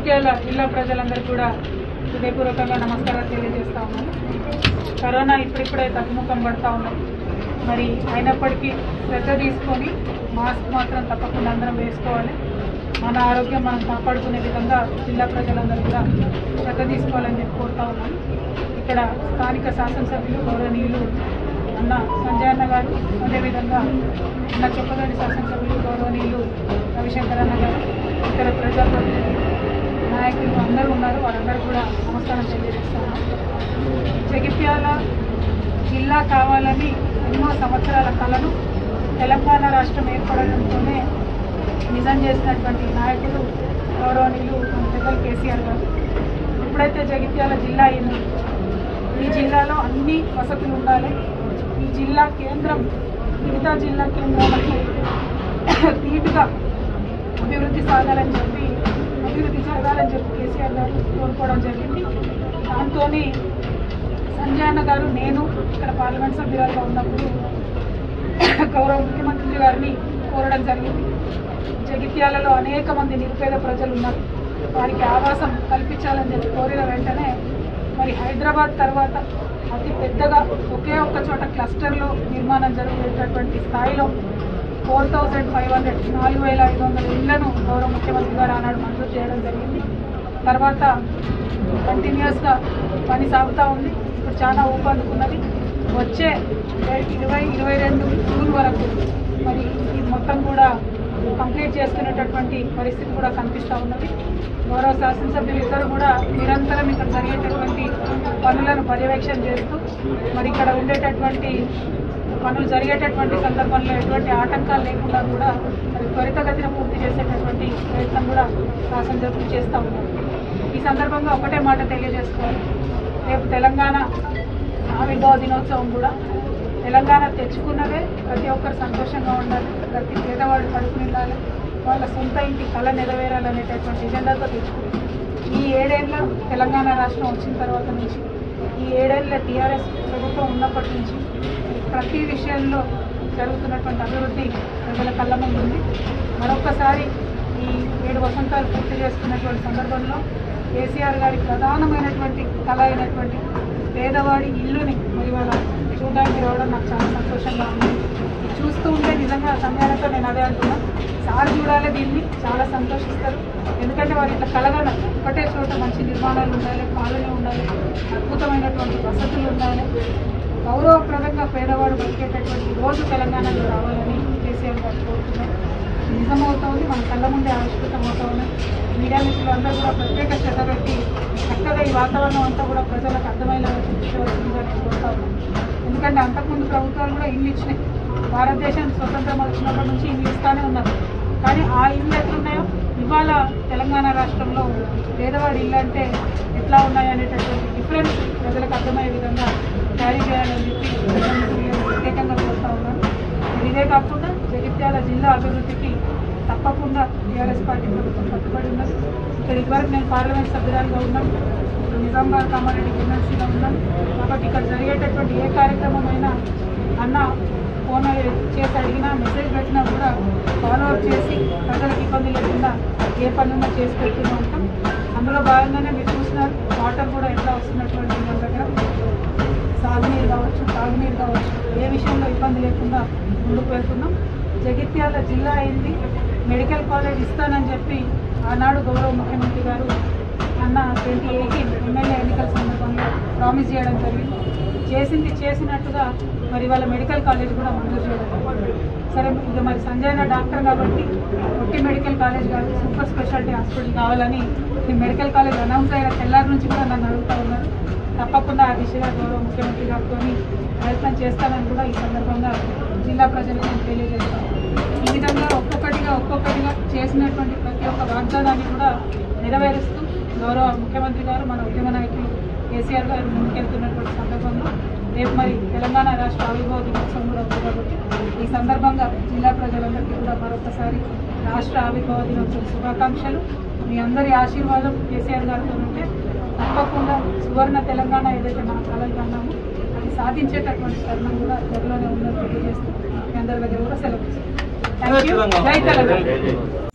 జగిత్యాల జిల్లా ప్రజలందరూ కూడా హృదయపూర్వకంగా నమస్కారాలు తెలియజేస్తా ఉన్నాను కరోనా ఇప్పుడిప్పుడే తగ్గుముఖం పడతా ఉన్నాం మరి అయినప్పటికీ శ్రద్ధ తీసుకొని మాస్క్ మాత్రం తప్పకుండా అందరం వేసుకోవాలి మన ఆరోగ్యం మనం కాపాడుకునే విధంగా జిల్లా ప్రజలందరూ కూడా శ్రద్ధ తీసుకోవాలని చెప్పి కోరుతా ఉన్నాను ఇక్కడ స్థానిక శాసనసభ్యులు గౌరవనీయులు అన్న సంజయ్ అన్న గారు అదేవిధంగా అన్న చెప్పగని శాసనసభ్యులు గౌరవనీయులు రవిశంకర్ అన్న గారు ఇతర ప్రజాప్రతినిధులు నాయకులు అందరూ ఉన్నారు వారందరూ కూడా నమస్కారం తెలియజేస్తాను జగిత్యాల జిల్లా కావాలని ఎన్నో సంవత్సరాల కళను తెలంగాణ రాష్ట్రం ఏర్పడడంతోనే నిజం చేసినటువంటి నాయకులు గౌరవనీయులు మన పెద్దలు కేసీఆర్ గారు ఎప్పుడైతే జగిత్యాల జిల్లా అయింది ఈ జిల్లాలో అన్ని వసతులు ఉండాలి ఈ జిల్లా కేంద్రం మిగతా జిల్లా కేంద్రాలకి ధీటుగా అభివృద్ధి సాగాలని చెప్పి అభివృద్ధి జరగాలని చెప్పి కేసీఆర్ గారు కోరుకోవడం జరిగింది దాంతో సంజయ్ అన్న గారు నేను ఇక్కడ పార్లమెంట్ సభ్యురాలుగా ఉన్నప్పుడు గౌరవ ముఖ్యమంత్రి గారిని కోరడం జరిగింది జగిత్యాలలో అనేక మంది నిరుపేద ప్రజలు ఉన్నారు వారికి ఆవాసం కల్పించాలని చెప్పి కోరిన వెంటనే మరి హైదరాబాద్ తర్వాత అతి పెద్దగా ఒకే ఒక్క చోట క్లస్టర్లో నిర్మాణం జరుగుతున్నటువంటి స్థాయిలో ఫోర్ థౌజండ్ ఫైవ్ హండ్రెడ్ నాలుగు వేల ఐదు వందల ఇళ్లను గౌరవ ముఖ్యమంత్రి గారు ఆనాడు మంజూరు చేయడం జరిగింది తర్వాత కంటిన్యూస్గా పని సాగుతూ ఉంది ఇప్పుడు చాలా ఊపందుకున్నది వచ్చే ఇరవై ఇరవై రెండు జూన్ వరకు మరి ఇది మొత్తం కూడా కంప్లీట్ చేసుకునేటటువంటి పరిస్థితి కూడా కనిపిస్తూ ఉన్నది గౌరవ శాసనసభ్యులు ఇద్దరు కూడా నిరంతరం ఇక్కడ జరిగేటటువంటి పనులను పర్యవేక్షణ చేస్తూ మరి ఇక్కడ ఉండేటటువంటి పనులు జరిగేటటువంటి సందర్భంలో ఎటువంటి ఆటంకాలు లేకుండా కూడా మరి త్వరితగతిన పూర్తి చేసేటటువంటి ప్రయత్నం కూడా శాసనసభ్యులు చేస్తూ ఉన్నారు ఈ సందర్భంగా ఒకటే మాట తెలియజేసుకోవాలి రేపు తెలంగాణ ఆవిర్భావ దినోత్సవం కూడా తెలంగాణ తెచ్చుకున్నదే ప్రతి ఒక్కరు సంతోషంగా ఉండాలి ప్రతి పేదవాడు కడుపు నిండాలి వాళ్ళ సొంత ఇంటి కళ నెరవేరాలనేటటువంటి ఎజెండాతో తెచ్చుకుంది ఈ ఏడేళ్ళ తెలంగాణ రాష్ట్రం వచ్చిన తర్వాత నుంచి ఈ ఏడేళ్ళ టీఆర్ఎస్ ప్రభుత్వం ఉన్నప్పటి నుంచి ప్రతి విషయంలో జరుగుతున్నటువంటి అభివృద్ధి ప్రజల కళ్ళ ముందు ఉంది మరొకసారి ఈ ఏడు వసంతాలు పూర్తి చేసుకున్నటువంటి సందర్భంలో కేసీఆర్ గారి ప్రధానమైనటువంటి కళ అయినటువంటి పేదవాడి ఇల్లుని మరి వాళ్ళ చూడడానికి రావడం నాకు చాలా సంతోషంగా ఉంది ఇది చూస్తూ ఉంటే నిజంగా సమయాలతో నేను అదే అంటున్నా సార్ చూడాలి దీన్ని చాలా సంతోషిస్తారు ఎందుకంటే వారు ఇట్లా కలగన ఒకటే చోట మంచి నిర్మాణాలు ఉండాలి పాలన ఉండాలి అద్భుతమైనటువంటి వసతులు ఉండాలి గౌరవప్రదంగా పేదవాడు బతికేటటువంటి రోజు తెలంగాణలో రావాలని కేసీఆర్ గారు కోరుతున్నారు నిజమవుతోంది మన కళ్ళ ముందే ఆవిష్కృతం అవుతోంది మీడియా మిత్రులు అందరూ కూడా ప్రత్యేక శ్రద్ధ పెట్టి చక్కగా ఈ వాతావరణం అంతా కూడా ప్రజలకు అర్థమయ్యేలా చూపించవలసిందిగా నేను కోరుతా ఉన్నాను ఎందుకంటే అంతకుముందు ప్రభుత్వాలు కూడా ఇల్లు ఇచ్చినాయి భారతదేశం స్వతంత్రం వచ్చినప్పటి నుంచి ఇల్లు ఇస్తానే ఉన్నారు కానీ ఆ ఇల్లు ఎట్లున్నాయో ఇవాళ తెలంగాణ రాష్ట్రంలో పేదవాడి ఇల్లు అంటే ఎట్లా ఉన్నాయి అనేటటువంటి డిఫరెన్స్ ప్రజలకు అర్థమయ్యే విధంగా క్యారీ చేయాలని చెప్పి ప్రధానమంత్రి గారు ప్రత్యేకంగా కోరుతా ఉన్నాను మరి ఇదే కాకుండా జగిత్యాల జిల్లా అభివృద్ధికి తప్పకుండా టీఆర్ఎస్ పార్టీ ప్రభుత్వం కట్టుబడి ఉన్నది ఇక్కడ ఇదివరకు నేను పార్లమెంట్ సభ్యురాలుగా ఉన్నాను ఇప్పుడు నిజామాబాద్ కామారెడ్డి ఎమ్మెల్సీగా ఉన్నాను కాబట్టి ఇక్కడ జరిగేటటువంటి ఏ కార్యక్రమం అయినా అన్న ఫోన్ చేసి అడిగినా మెసేజ్ పెట్టినా కూడా ఫాలో అప్ చేసి ప్రజలకు ఇబ్బంది లేకుండా ఏ పనున్నా చేసి పెడుతూనే ఉంటాం అందులో భాగంగానే మీరు చూసినారు వాటర్ కూడా ఎట్లా వస్తున్నటువంటి మన దగ్గర సాగునీరు కావచ్చు తాగునీరు కావచ్చు ఏ విషయంలో ఇబ్బంది లేకుండా ముందుకు వెళ్తున్నాం జగిత్యాల జిల్లా అయింది మెడికల్ కాలేజ్ ఇస్తానని చెప్పి ఆనాడు గౌరవ ముఖ్యమంత్రి గారు అన్న ట్వంటీ ఎయిటీన్ ఎమ్మెల్యే ఎన్నికల సందర్భంలో ప్రామిస్ చేయడం జరిగింది చేసింది చేసినట్టుగా మరి వాళ్ళ మెడికల్ కాలేజ్ కూడా మంజూరు చేయడం జరిగింది. సరే ఇక మరి సంజయ్ అన్న డాక్టర్ కాబట్టి ఒట్టి మెడికల్ కాలేజ్ కాదు సూపర్ స్పెషాలిటీ హాస్పిటల్ కావాలని ఈ మెడికల్ కాలేజ్ అనౌన్స్ అయిన తెల్లారి నుంచి కూడా నన్ను అడుగుతా ఉన్నారు తప్పకుండా ఆ దిశగా గౌరవ ముఖ్యమంత్రి గారితో ప్రయత్నం చేస్తానని కూడా ఈ సందర్భంగా జిల్లా ప్రజలకు నేను తెలియజేస్తాను ఈ విధంగా ఒక్కొక్కటిగా ఒక్కొక్కటిగా చేసినటువంటి ప్రతి ఒక్క వాగ్దానాన్ని కూడా నెరవేరుస్తూ గౌరవ ముఖ్యమంత్రి గారు మన ఉద్యమ నాయకులు కేసీఆర్ గారు ముందుకెళ్తున్నటువంటి సందర్భంలో రేపు మరి తెలంగాణ రాష్ట్ర ఆవిర్భావ దినోత్సవం కూడా ఉంది కాబట్టి ఈ సందర్భంగా జిల్లా ప్రజలందరికీ కూడా మరొకసారి రాష్ట్ర ఆవిర్భావ దినోత్సవ శుభాకాంక్షలు మీ అందరి ఆశీర్వాదం కేసీఆర్ గారితో ఉంటే తప్పకుండా సువర్ణ తెలంగాణ ఏదైతే మనం కలలు కన్నామో అది సాధించేటటువంటి తరుణం కూడా త్వరలోనే ఉందని తెలియజేస్తూ మీ అందరి దగ్గర కూడా సెలవు తీసుకుంటాం. Thank you. జై తెలంగాణ